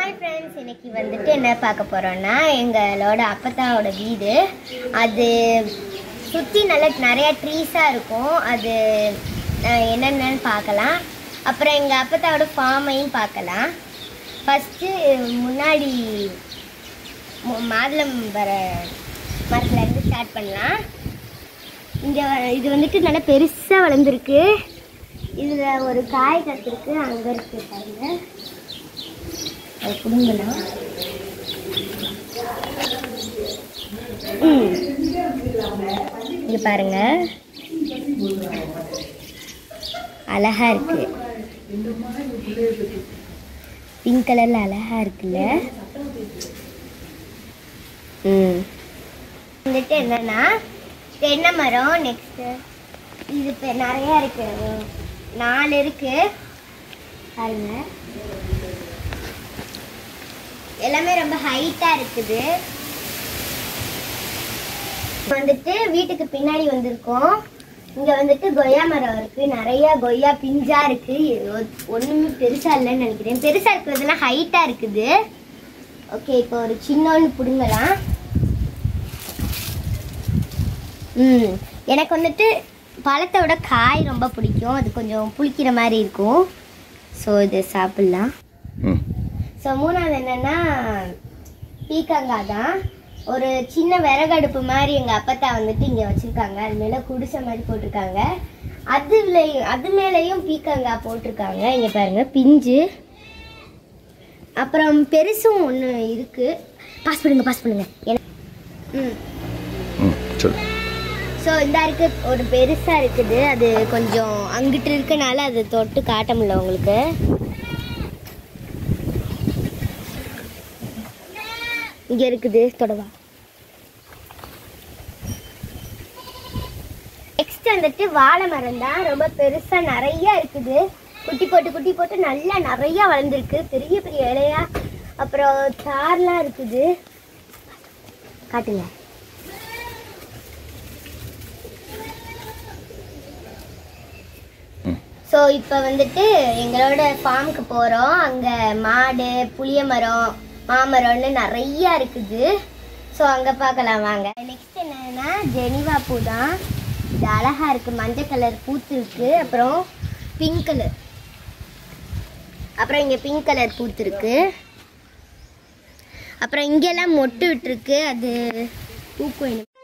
hi friends இன்னைக்கு வந்துட்டு என்ன பார்க்க போகிறோன்னா எங்களோட அப்பத்தாவோட வீடு அது சுற்றி நல்ல நிறையா ட்ரீஸாக இருக்கும் அது அஹ், என்னென்னு பார்க்கலாம் அப்புறம் எங்கள் அப்பத்தாவோட ஃபார்மையும் பார்க்கலாம் ஃபஸ்ட்டு முன்னாடி மு- மாதுளம் வர மரத்துலேருந்து ஸ்டார்ட் பண்ணலாம் இங்கே இது வந்துட்டு நல்லா பெருசாக வளர்ந்துருக்கு இதில் ஒரு காய் கத்திருக்கு அங்கே இருக்கு பாருங்க அது பிடுங்கலாம் ம் இங்கே பாருங்க அழகா இருக்கு பிங்க் கலர்ல அழகா இருக்குல்ல ம் வந்துட்டு என்னன்னா தென்னை மரம் நெக்ஸ்ட் இது இப்போ நிறையா இருக்கு நாலு இருக்கு பாருங்க எல்லாமே ரொம்ப ஹைட்டா இருக்குது வந்துட்டு வீட்டுக்கு பின்னாடி வந்திருக்கோம் இங்க வந்துட்டு கொய்யா மரம் இருக்கு நிறைய கொய்யா பிஞ்சா இருக்கு ஒ- ஒண்ணுமே பெருசா இல்லைன்னு நினைக்கிறேன் பெருசா இருக்கிறதுலாம் ஹைட்டா இருக்குது ஓகே இப்போ ஒரு சின்னொன்று பிடுங்கலாம் ம் எனக்கு வந்துட்டு பழத்தை விட காய் ரொம்ப பிடிக்கும் அது கொஞ்சம் புளிக்கிற மாதிரி இருக்கும் ஸோ இது சாப்பிட்லாம் ம் ஸோ மூணாவது என்னன்னா பீக்கங்காய் தான் ஒரு சின்ன விறகடுப்பு மாதிரி எங்கள் அப்பத்தா வந்துட்டு இங்கே வச்சுருக்காங்க அது மேலே குடிசை மாதிரி போட்டிருக்காங்க அதுல அது மேலேயும் பீக்கங்காய் போட்டிருக்காங்க இங்கே பாருங்க பிஞ்சு அப்புறம் பெருசும் ஒன்று இருக்குது பாஸ் பண்ணுங்க பாஸ் பண்ணுங்க என- ம் ம் சொல்லு ஸோ இந்த இருக்கு ஒரு பெருசாக இருக்குது அது கொஞ்சம் அங்கிட்டு இருக்கனால அது தொட்டு காட்ட முடியல உங்களுக்கு இங்கே இருக்குது தொடவா நெக்ஸ்ட் வந்துட்டு வாழை மரம் தான் ரொம்ப பெருசாக நிறைய இருக்குது குட்டி போட்டு குட்டி போட்டு நல்லா நிறைய வளர்ந்துருக்கு பெரிய பெரிய இலையா அப்புறம் தார்லாம் இருக்குது காட்டுங்க ஸோ இப்போ வந்துட்டு எங்களோட ஃபார்முக்கு போகிறோம் அங்கே மாடு புளிய மரம் மாமரம்னு நிறையா இருக்குது ஸோ அங்கே பார்க்கலாம் வாங்க நெக்ஸ்ட் என்னன்னா ஜெனிவா பூ தான் இது அழகாக இருக்குது மஞ்சள் கலர் பூத்து இருக்கு அப்புறம் பிங்க் கலர் அப்புறம் இங்கே பிங்க் கலர் பூத்து இருக்கு அப்புறம் இங்கெல்லாம் மொட்டு விட்டுருக்கு அது பூக்கும் எனக்கு